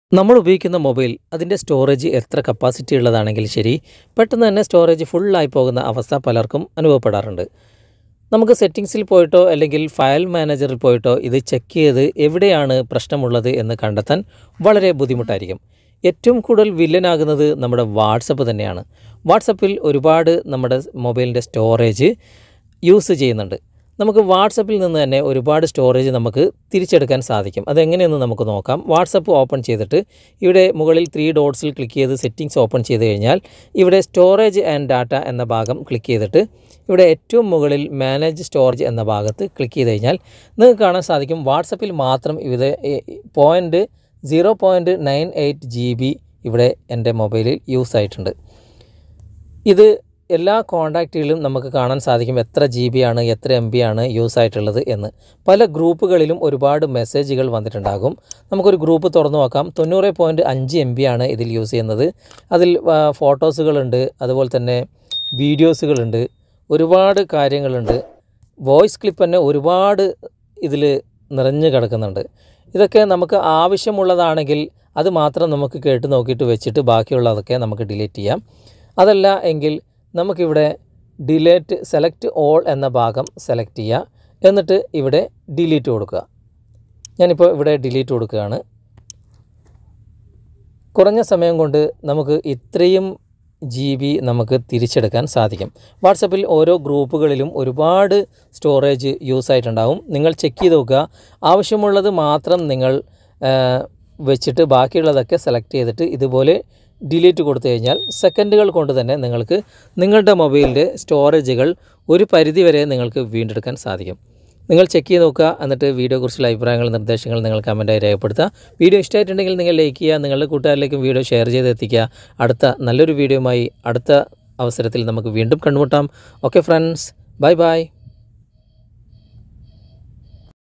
നമ്മൾ ഉപയോഗിക്കുന്ന മൊബൈൽ അതിൻ്റെ സ്റ്റോറേജ് എത്ര കപ്പാസിറ്റി ഉള്ളതാണെങ്കിൽ ശരി പെട്ടെന്ന് തന്നെ സ്റ്റോറേജ് ഫുള്ളായി പോകുന്ന അവസ്ഥ പലർക്കും അനുഭവപ്പെടാറുണ്ട് നമുക്ക് സെറ്റിങ്സിൽ പോയിട്ടോ അല്ലെങ്കിൽ ഫയൽ മാനേജറിൽ പോയിട്ടോ ഇത് ചെക്ക് ചെയ്ത് എവിടെയാണ് പ്രശ്നമുള്ളത് എന്ന് കണ്ടെത്താൻ വളരെ ബുദ്ധിമുട്ടായിരിക്കും ഏറ്റവും കൂടുതൽ വില്ലനാകുന്നത് നമ്മുടെ വാട്സപ്പ് തന്നെയാണ് വാട്സപ്പിൽ ഒരുപാട് നമ്മുടെ മൊബൈലിൻ്റെ സ്റ്റോറേജ് യൂസ് ചെയ്യുന്നുണ്ട് നമുക്ക് വാട്സപ്പിൽ നിന്ന് തന്നെ ഒരുപാട് സ്റ്റോറേജ് നമുക്ക് തിരിച്ചെടുക്കാൻ സാധിക്കും അതെങ്ങനെയെന്ന് നമുക്ക് നോക്കാം വാട്സപ്പ് ഓപ്പൺ ചെയ്തിട്ട് ഇവിടെ മുകളിൽ ത്രീ ഡോട്ട്സിൽ ക്ലിക്ക് ചെയ്ത് സെറ്റിങ്സ് ഓപ്പൺ ചെയ്ത് കഴിഞ്ഞാൽ ഇവിടെ സ്റ്റോറേജ് ആൻഡ് ഡാറ്റ എന്ന ഭാഗം ക്ലിക്ക് ചെയ്തിട്ട് ഇവിടെ ഏറ്റവും മുകളിൽ മാനേജ് സ്റ്റോറേജ് എന്ന ഭാഗത്ത് ക്ലിക്ക് ചെയ്ത് കഴിഞ്ഞാൽ നിങ്ങൾക്ക് കാണാൻ സാധിക്കും വാട്സപ്പിൽ മാത്രം ഇത് point zero point nine eight G B ഇവിടെ എൻ്റെ മൊബൈലിൽ യൂസ് ആയിട്ടുണ്ട് ഇത് എല്ലാ കോണ്ടാക്റ്റുകളിലും നമുക്ക് കാണാൻ സാധിക്കും എത്ര ജി ബി ആണ് എത്ര എം ബി ആണ് യൂസ് ആയിട്ടുള്ളത് എന്ന് പല ഗ്രൂപ്പുകളിലും ഒരുപാട് മെസ്സേജുകൾ വന്നിട്ടുണ്ടാകും നമുക്കൊരു ഗ്രൂപ്പ് തുറന്നു നോക്കാം തൊണ്ണൂറ് പോയിൻറ്റ് അഞ്ച് എം ബി ആണ് ഇതിൽ യൂസ് ചെയ്യുന്നത് അതിൽ ഫോട്ടോസുകളുണ്ട് അതുപോലെ തന്നെ വീഡിയോസുകളുണ്ട് ഒരുപാട് കാര്യങ്ങളുണ്ട് വോയിസ് ക്ലിപ്പ് തന്നെ ഒരുപാട് ഇതിൽ നിറഞ്ഞു കിടക്കുന്നുണ്ട് ഇതൊക്കെ നമുക്ക് ആവശ്യമുള്ളതാണെങ്കിൽ അത് മാത്രം നമുക്ക് കേട്ട് നോക്കിയിട്ട് വെച്ചിട്ട് ബാക്കിയുള്ളതൊക്കെ നമുക്ക് ഡിലീറ്റ് ചെയ്യാം അതല്ല എങ്കിൽ നമുക്കിവിടെ ഡിലേറ്റ് സെലക്ട് ഓൾ എന്ന ഭാഗം സെലക്ട് ചെയ്യുക എന്നിട്ട് ഇവിടെ ഡിലീറ്റ് കൊടുക്കുക ഞാനിപ്പോൾ ഇവിടെ ഡിലീറ്റ് കൊടുക്കുകയാണ് കുറഞ്ഞ സമയം കൊണ്ട് നമുക്ക് ഇത്രയും ജി ബി നമുക്ക് തിരിച്ചെടുക്കാൻ സാധിക്കും വാട്സപ്പിൽ ഓരോ ഗ്രൂപ്പുകളിലും ഒരുപാട് സ്റ്റോറേജ് യൂസ് ആയിട്ടുണ്ടാവും നിങ്ങൾ ചെക്ക് ചെയ്ത് നോക്കുക ആവശ്യമുള്ളത് മാത്രം നിങ്ങൾ വെച്ചിട്ട് ബാക്കിയുള്ളതൊക്കെ സെലക്ട് ചെയ്തിട്ട് ഇതുപോലെ ഡിലീറ്റ് കൊടുത്തു കഴിഞ്ഞാൽ സെക്കൻഡുകൾ കൊണ്ട് തന്നെ നിങ്ങൾക്ക് നിങ്ങളുടെ മൊബൈലിൻ്റെ സ്റ്റോറേജുകൾ ഒരു പരിധി വരെ നിങ്ങൾക്ക് വീണ്ടെടുക്കാൻ സാധിക്കും നിങ്ങൾ ചെക്ക് ചെയ്ത് നോക്കുക എന്നിട്ട് വീഡിയോയെക്കുറിച്ചുള്ള അഭിപ്രായങ്ങൾ നിർദ്ദേശങ്ങൾ നിങ്ങൾ കമൻറ്റായി രേഖപ്പെടുത്തുക വീഡിയോ ഇഷ്ടമായിട്ടുണ്ടെങ്കിൽ നിങ്ങൾ ലൈക്ക് ചെയ്യുക നിങ്ങളുടെ കൂട്ടുകാരിലേക്കും വീഡിയോ ഷെയർ ചെയ്ത് എത്തിക്കുക അടുത്ത നല്ലൊരു വീഡിയോയുമായി അടുത്ത അവസരത്തിൽ നമുക്ക് വീണ്ടും കണ്ടുമുട്ടാം ഓക്കെ ഫ്രണ്ട്സ് ബൈ ബൈ